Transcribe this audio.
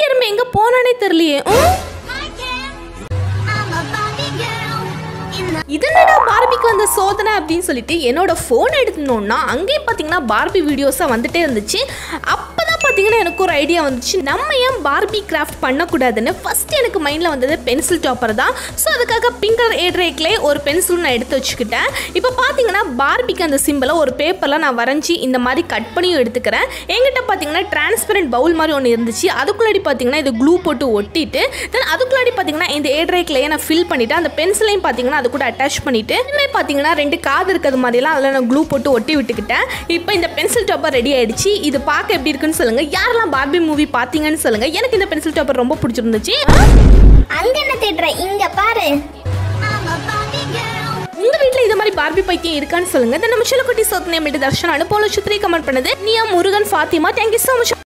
எறும்பு எங்க போனானே தெரியலையே ம்? இது என்னடா பார்பிக்கு வந்த சோதனை அப்படின்னு சொல்லிட்டு என்னோட ஃபோன் எடுத்துனோன்னா அங்கேயும் பார்த்தீங்கன்னா பார்பி வீடியோஸாக வந்துட்டே இருந்துச்சு அப்பதான் பார்த்தீங்கன்னா எனக்கு ஒரு ஐடியா வந்துச்சு நம்ம ஏன் பார்பி கிராஃப்ட் பண்ணக்கூடாதுன்னு ஃபர்ஸ்ட் எனக்கு மைண்டில் வந்தது பென்சில் டாப்பர் தான் ஸோ அதுக்காக பிங்க் கலர் ஏட்ரேக்லே ஒரு பென்சில் நான் எடுத்து வச்சுக்கிட்டேன் இப்போ பார்த்தீங்கன்னா பார்பிக்கு அந்த சிம்பிளை ஒரு பேப்பரில் நான் வரைஞ்சி இந்த மாதிரி கட் பண்ணியும் எடுத்துக்கிறேன் என்கிட்ட பார்த்தீங்கன்னா டிரான்ஸ்பரண்ட் பவுல் மாதிரி ஒன்று இருந்துச்சு அதுக்குள்ளாடி பார்த்தீங்கன்னா இது க்ளூ போட்டு ஒட்டிட்டு தென் அதுக்குள்ளாடி பார்த்தீங்கன்னா இந்த ஏட்ரேக்லேயே நான் ஃபில் பண்ணிவிட்டு அந்த பென்சிலையும் பார்த்தீங்கன்னா அது கூட அட்டாச் பண்ணிவிட்டு இதுமே பார்த்தீங்கன்னா ரெண்டு காது இருக்கிறது மாதிரிலாம் அதில் நான் க்ளூ போட்டு ஒட்டி விட்டுக்கிட்டேன் இப்போ இந்த பென்சில் டாப்பர் ரெடி ஆயிடுச்சு இது பார்க்க எப்படி இருக்குன்னு சொல்லுங்கள் யாரெல்லாம் பார்பி மூவி பார்த்தீங்கன்னு சொல்லுங்கள் எனக்கு இந்த பென்சில் டாப்பர் ரொம்ப பிடிச்சிருந்துச்சு அங்க என்ன தேடுற இங்க பாரு உங்க வீட்ல இது மாதிரி பார்பி பைத்தியம் இருக்கான்னு சொல்லுங்க இந்த நம்ம சிலக்குட்டி சோத்தனை தர்ஷன் அனுப்போல சுத்திரி கமெண்ட் பண்ணது நியா Murugan Fathima thank you so much